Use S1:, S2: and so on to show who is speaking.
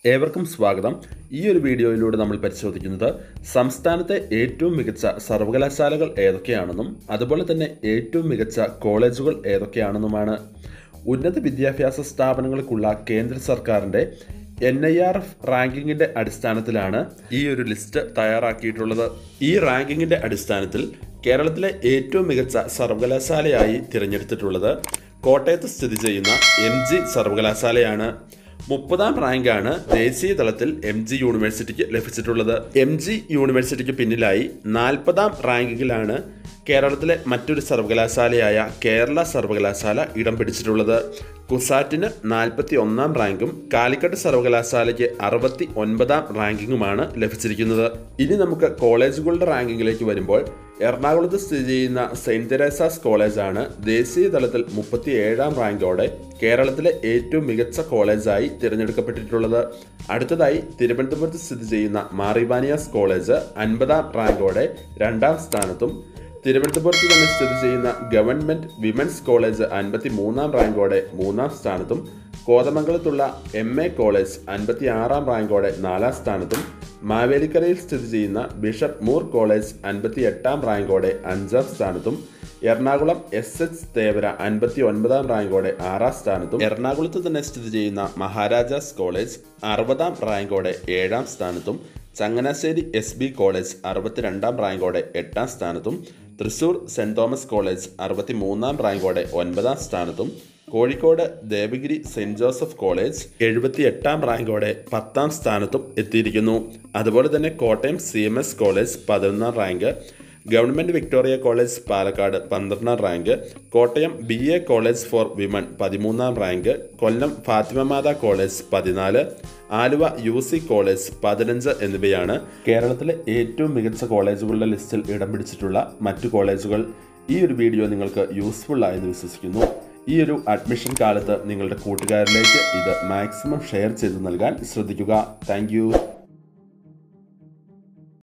S1: ഏവർക്കും സ്വാഗതം ഈ ഒരു വീഡിയോയിലൂടെ നമ്മൾ പരിശോധിക്കുന്നത് സംസ്ഥാനത്തെ ഏറ്റവും മികച്ച സർവകലാശാലകൾ ഏതൊക്കെയാണെന്നും അതുപോലെ തന്നെ ഏറ്റവും മികച്ച കോളേജുകൾ ഏതൊക്കെയാണെന്നുമാണ് ഉന്നത വിദ്യാഭ്യാസ സ്ഥാപനങ്ങൾക്കുള്ള കേന്ദ്ര സർക്കാരിൻ്റെ എൻ ഐ ആർ എഫ് റാങ്കിങ്ങിൻ്റെ അടിസ്ഥാനത്തിലാണ് ഈ ഒരു ലിസ്റ്റ് തയ്യാറാക്കിയിട്ടുള്ളത് ഈ റാങ്കിങ്ങിൻ്റെ അടിസ്ഥാനത്തിൽ കേരളത്തിലെ ഏറ്റവും മികച്ച സർവകലാശാലയായി തിരഞ്ഞെടുത്തിട്ടുള്ളത് കോട്ടയത്ത് സ്ഥിതി ചെയ്യുന്ന എം ജി സർവകലാശാലയാണ് മുപ്പതാം റാങ്കാണ് ദേശീയ തലത്തിൽ എം ജി യൂണിവേഴ്സിറ്റിക്ക് ലഭിച്ചിട്ടുള്ളത് എം ജി യൂണിവേഴ്സിറ്റിക്ക് പിന്നിലായി നാൽപ്പതാം റാങ്കിങ്ങിലാണ് കേരളത്തിലെ മറ്റൊരു സർവകലാശാലയായ കേരള സർവകലാശാല ഇടം പിടിച്ചിട്ടുള്ളത് കുസാറ്റിന് നാൽപ്പത്തി ഒന്നാം റാങ്കും കാലിക്കറ്റ് സർവകലാശാലയ്ക്ക് അറുപത്തി ഒൻപതാം റാങ്കിങ്ങുമാണ് ലഭിച്ചിരിക്കുന്നത് ഇനി നമുക്ക് കോളേജുകളുടെ റാങ്കിങ്ങിലേക്ക് വരുമ്പോൾ എറണാകുളത്ത് സ്ഥിതി ചെയ്യുന്ന സെയിൻറ് തെരേസാസ് കോളേജാണ് ദേശീയ തലത്തിൽ മുപ്പത്തി ഏഴാം റാങ്കോടെ കേരളത്തിലെ ഏറ്റവും മികച്ച കോളേജായി തിരഞ്ഞെടുക്കപ്പെട്ടിട്ടുള്ളത് അടുത്തതായി തിരുവനന്തപുരത്ത് സ്ഥിതി ചെയ്യുന്ന മാറിവാനിയാസ് കോളേജ് അൻപതാം റാങ്കോടെ രണ്ടാം സ്ഥാനത്തും തിരുവനന്തപുരത്ത് തന്നെ സ്ഥിതി ചെയ്യുന്ന ഗവൺമെന്റ് വിമൻസ് കോളേജ് അൻപത്തി മൂന്നാം റാങ്കോടെ മൂന്നാം സ്ഥാനത്തും കോതമംഗലത്തുള്ള എം എ കോളേജ് അൻപത്തി ആറാം റാങ്കോടെ നാലാം സ്ഥാനത്തും മാവേലിക്കരയിൽ സ്ഥിതി ചെയ്യുന്ന ബിഷപ്പ് മൂർ കോളേജ് അൻപത്തി എട്ടാം റാങ്കോടെ അഞ്ചാം സ്ഥാനത്തും എറണാകുളം എസ് എച്ച് തേവര അൻപത്തി ഒൻപതാം റാങ്കോടെ ആറാം സ്ഥാനത്തും എറണാകുളത്ത് തന്നെ സ്ഥിതി ചെയ്യുന്ന മഹാരാജാസ് കോളേജ് അറുപതാം റാങ്കോടെ ഏഴാം സ്ഥാനത്തും ചങ്ങനാശ്ശേരി എസ് ബി കോളേജ് അറുപത്തിരണ്ടാം റാങ്കോടെ എട്ടാം സ്ഥാനത്തും തൃശൂർ സെൻറ് തോമസ് കോളേജ് അറുപത്തി മൂന്നാം റാങ്കോടെ ഒൻപതാം സ്ഥാനത്തും Kozhikode Devagiri saint Joseph college എഴുപത്തി എട്ടാം റാങ്കോടെ പത്താം സ്ഥാനത്തും എത്തിയിരിക്കുന്നു അതുപോലെ തന്നെ Kottayam C M S college പതിനൊന്നാം rank government Victoria college Palakkad പന്ത്രണ്ടാം rank Kottayam B A college for women പതിമൂന്നാം റാങ്ക് കൊല്ലം ഫാത്തിമമാത കോളേജ് പതിനാല് ആലുവ യു സി കോളേജ് പതിനഞ്ച് എന്നിവയാണ് കേരളത്തിലെ ഏറ്റവും മികച്ച കോളേജുകളുടെ ലിസ്റ്റിൽ ഇടം പിടിച്ചിട്ടുള്ള മറ്റു കോളേജുകൾ ഈ ഒരു വീഡിയോ നിങ്ങൾക്ക് യൂസ്ഫുൾ ആയെന്ന് വിശ്വസിക്കുന്നു ഈ ഒരു അഡ്മിഷൻ കാലത്ത് നിങ്ങളുടെ കൂട്ടുകാരിലേക്ക് ഇത് മാക്സിമം ഷെയർ ചെയ്ത് നൽകാൻ ശ്രദ്ധിക്കുക താങ്ക്